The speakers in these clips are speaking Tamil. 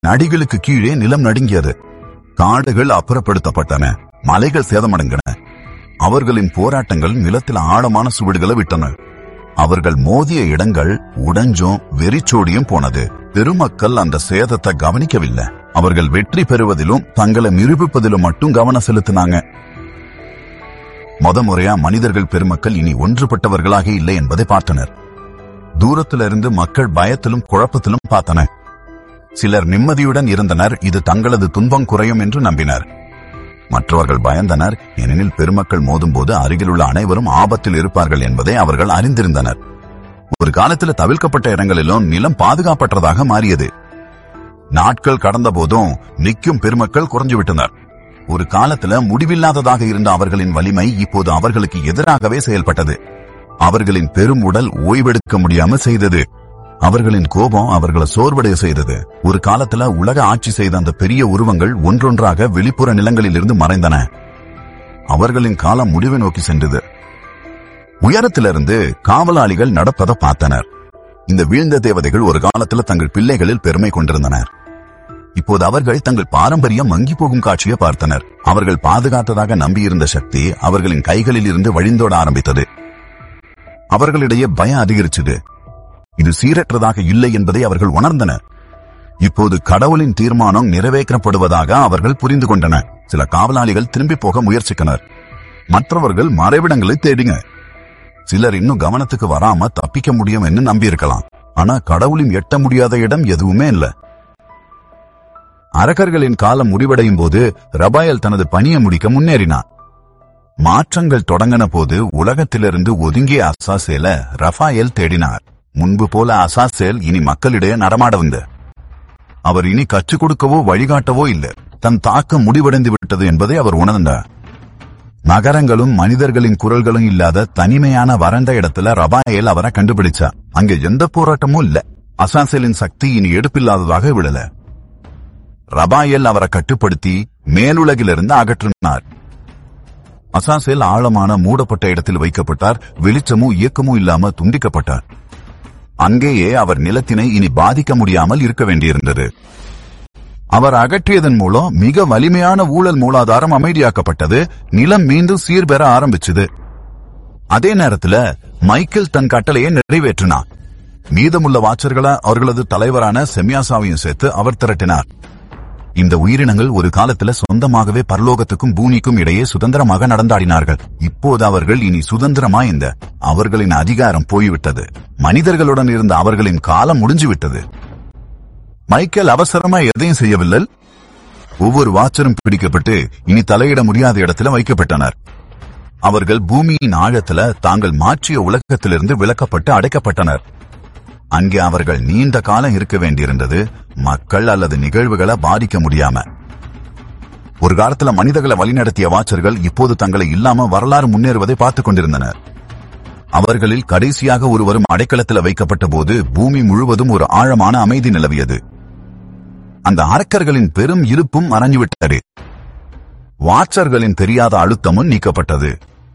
அடிகளுக்கு கீழே நிலம் நடுங்கியது காடுகள் அப்புறப்படுத்தப்பட்டன மலைகள் சேதமடைந்தன அவர்களின் போராட்டங்கள் நிலத்தில் ஆழமான சுவடுகளை விட்டன அவர்கள் மோதிய இடங்கள் உடைஞ்சும் வெறிச்சோடியும் போனது பெருமக்கள் அந்த சேதத்தை கவனிக்கவில்லை அவர்கள் வெற்றி பெறுவதிலும் தங்களை நிரூபிப்பதிலும் மட்டும் கவனம் செலுத்தினாங்க முத முறையா மனிதர்கள் பெருமக்கள் இனி ஒன்றுபட்டவர்களாக இல்லை என்பதை பார்த்தனர் தூரத்திலிருந்து மக்கள் பயத்திலும் குழப்பத்திலும் பார்த்தனர் சிலர் நிம்மதியுடன் இருந்தனர் இது தங்களது துன்பம் குறையும் என்று நம்பினர் மற்றவர்கள் பயந்தனர் ஏனெனில் பெருமக்கள் மோதும்போது அருகிலுள்ள அனைவரும் ஆபத்தில் இருப்பார்கள் என்பதை அவர்கள் அறிந்திருந்தனர் ஒரு காலத்தில் தவிர்க்கப்பட்ட இடங்களிலும் நிலம் பாதுகாப்பற்றதாக மாறியது நாட்கள் கடந்த போதும் நிற்கும் பெருமக்கள் குறைஞ்சு விட்டனர் ஒரு காலத்துல முடிவில்லாததாக இருந்த அவர்களின் வலிமை இப்போது அவர்களுக்கு எதிராகவே செயல்பட்டது அவர்களின் பெரும் உடல் ஓய்வெடுக்க முடியாம செய்தது அவர்களின் கோபம் அவர்களை சோர்வடைய செய்தது ஒரு காலத்துல உலக ஆட்சி செய்த அந்த பெரிய உருவங்கள் ஒன்றொன்றாக வெளிப்புற நிலங்களிலிருந்து மறைந்தன அவர்களின் காலம் முடிவை நோக்கி சென்றது உயரத்திலிருந்து காவலாளிகள் நடப்பதை பார்த்தனர் இந்த வீழ்ந்த தேவதைகள் ஒரு காலத்துல தங்கள் பிள்ளைகளில் பெருமை கொண்டிருந்தனர் இப்போது அவர்கள் தங்கள் பாரம்பரியம் மங்கி போகும் காட்சியை பார்த்தனர் அவர்கள் பாதுகாத்ததாக நம்பியிருந்த சக்தி அவர்களின் கைகளில் இருந்து வழிந்தோட ஆரம்பித்தது அவர்களிடையே பயம் அதிகரிச்சது இது சீரற்றதாக இல்லை என்பதை அவர்கள் உணர்ந்தனர் இப்போது கடவுளின் தீர்மானம் நிறைவேற்றப்படுவதாக அவர்கள் புரிந்து கொண்டனர் சில காவலாளிகள் திரும்பி போக முயற்சித்தனர் மற்றவர்கள் மறைவிடங்களை தேடிங்க சிலர் இன்னும் கவனத்துக்கு வராம தப்பிக்க முடியும் என்று நம்பியிருக்கலாம் ஆனா கடவுளின் எட்ட முடியாத இடம் எதுவுமே இல்ல அரக்கர்களின் காலம் முடிவடையும் போது ரபாயல் தனது பணியை முடிக்க முன்னேறினார் மாற்றங்கள் தொடங்கின போது உலகத்திலிருந்து ஒதுங்கிய அசாசேல ரஃபாயல் தேடினார் முன்பு போல அசாசேல் இனி மக்களிடையே நடமாட வந்த அவர் இனி கற்றுக் கொடுக்கவோ வழிகாட்டவோ இல்லை தன் தாக்கம் முடிவடைந்து விட்டது என்பதை அவர் உணர்ந்தார் நகரங்களும் மனிதர்களின் குரல்களும் இல்லாத தனிமையான வறண்ட இடத்துல ரபாயல் அவரை கண்டுபிடிச்சா அங்க எந்த போராட்டமும் இல்ல அசாசேலின் சக்தி இனி எடுப்பில்லாததாக விடல ரபாயல் அவரை கட்டுப்படுத்தி மேலுலகிலிருந்து அகற்றினார் அசாசேல் ஆழமான மூடப்பட்ட இடத்தில் வைக்கப்பட்டார் வெளிச்சமும் இயக்கமும் இல்லாம துண்டிக்கப்பட்டார் அங்கேயே அவர் நிலத்தினை இனி பாதிக்க முடியாமல் இருக்க வேண்டியிருந்தது அவர் அகற்றியதன் மூலம் மிக வலிமையான ஊழல் மூலாதாரம் அமைதியாக்கப்பட்டது நிலம் மீண்டும் சீர்பெற ஆரம்பிச்சது அதே நேரத்துல மைக்கேல் தன் கட்டளையை நிறைவேற்றினார் மீதமுள்ள வாச்சர்களை அவர்களது தலைவரான செமியாசாவையும் சேர்த்து அவர் திரட்டினார் இந்த உயிரினங்கள் ஒரு காலத்துல சொந்தமாகவே பரலோகத்துக்கும் பூமிக்கும் இடையே சுதந்திரமாக நடந்தாடினார்கள் இப்போது அவர்கள் இனி சுதந்திரமா இந்த அவர்களின் அதிகாரம் போய்விட்டது மனிதர்களுடன் இருந்த அவர்களின் காலம் முடிஞ்சு விட்டது மைக்கேல் அவசரமா எதையும் செய்யவில்லை ஒவ்வொரு வாச்சரும் பிடிக்கப்பட்டு இனி தலையிட முடியாத இடத்துல வைக்கப்பட்டனர் அவர்கள் பூமியின் ஆழத்துல தாங்கள் மாற்றிய உலகத்திலிருந்து விலக்கப்பட்டு அடைக்கப்பட்டனர் அங்கே அவர்கள் நீண்ட காலம் இருக்க வேண்டியிருந்தது மக்கள் அல்லது நிகழ்வுகளை பாதிக்க முடியாம ஒரு காலத்துல மனிதர்களை வழிநடத்திய வாச்சர்கள் இப்போது தங்களை இல்லாம வரலாறு முன்னேறுவதை பார்த்துக் கொண்டிருந்தனர் அவர்களில் கடைசியாக ஒருவரும் அடைக்கலத்தில் வைக்கப்பட்ட போது பூமி முழுவதும் ஒரு ஆழமான அமைதி நிலவியது அந்த அரக்கர்களின் பெரும் இருப்பும் மறைஞ்சுவிட்டது வாச்சர்களின் தெரியாத அழுத்தமும் நீக்கப்பட்டது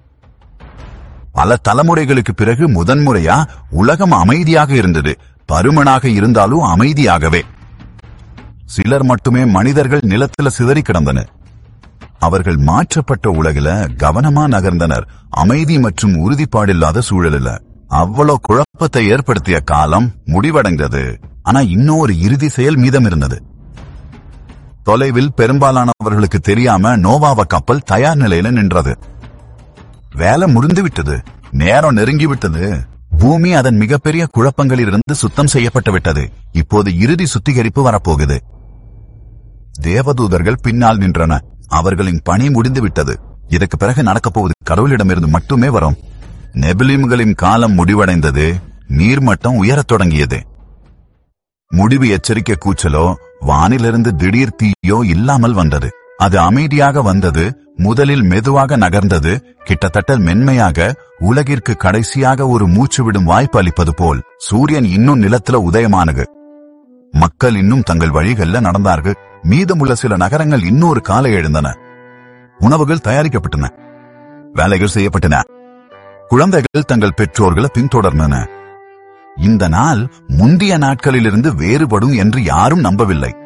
பல தலைமுறைகளுக்கு பிறகு முதன்முறையா உலகம் அமைதியாக இருந்தது பருமனாக இருந்தாலும் அமைதியாகவே சிலர் மட்டுமே மனிதர்கள் நிலத்துல சிதறி கிடந்தனர் அவர்கள் மாற்றப்பட்ட உலகில கவனமா நகர்ந்தனர் அமைதி மற்றும் உறுதிப்பாடில்லாத சூழலில் அவ்வளவு குழப்பத்தை ஏற்படுத்திய காலம் முடிவடைந்தது ஆனா இன்னும் ஒரு இறுதி செயல் மீதம் இருந்தது தொலைவில் பெரும்பாலானவர்களுக்கு தெரியாம நோவாவ கப்பல் தயார் நிலையில நின்றது வேலை முடிந்து விட்டது நேரம் நெருங்கி விட்டது பூமி அதன் மிகப்பெரிய குழப்பங்களிலிருந்து சுத்தம் செய்யப்பட்டு விட்டது இப்போது இறுதி சுத்திகரிப்பு வரப்போகுது தேவதூதர்கள் பின்னால் நின்றன அவர்களின் பணி முடிந்து விட்டது இதற்கு பிறகு நடக்கப் போவது கடவுளிடமிருந்து மட்டுமே வரும் நெபிலிம்களின் காலம் முடிவடைந்தது நீர்மட்டம் உயரத் தொடங்கியது முடிவு எச்சரிக்கை கூச்சலோ வானிலிருந்து திடீர் தீயோ இல்லாமல் வந்தது அது அமைதியாக வந்தது முதலில் மெதுவாக நகர்ந்தது கிட்டத்தட்ட மென்மையாக உலகிற்கு கடைசியாக ஒரு மூச்சு விடும் வாய்ப்பு அளிப்பது போல் சூரியன் இன்னும் நிலத்துல உதயமானது மக்கள் இன்னும் தங்கள் வழிகள்ல நடந்தார்கள் மீதமுள்ள சில நகரங்கள் இன்னொரு காலை எழுந்தன உணவுகள் தயாரிக்கப்பட்டன வேலைகள் செய்யப்பட்டன குழந்தைகள் தங்கள் பெற்றோர்களை பின்தொடர்ந்தன இந்த நாள் முந்தைய நாட்களிலிருந்து வேறுபடும் என்று யாரும் நம்பவில்லை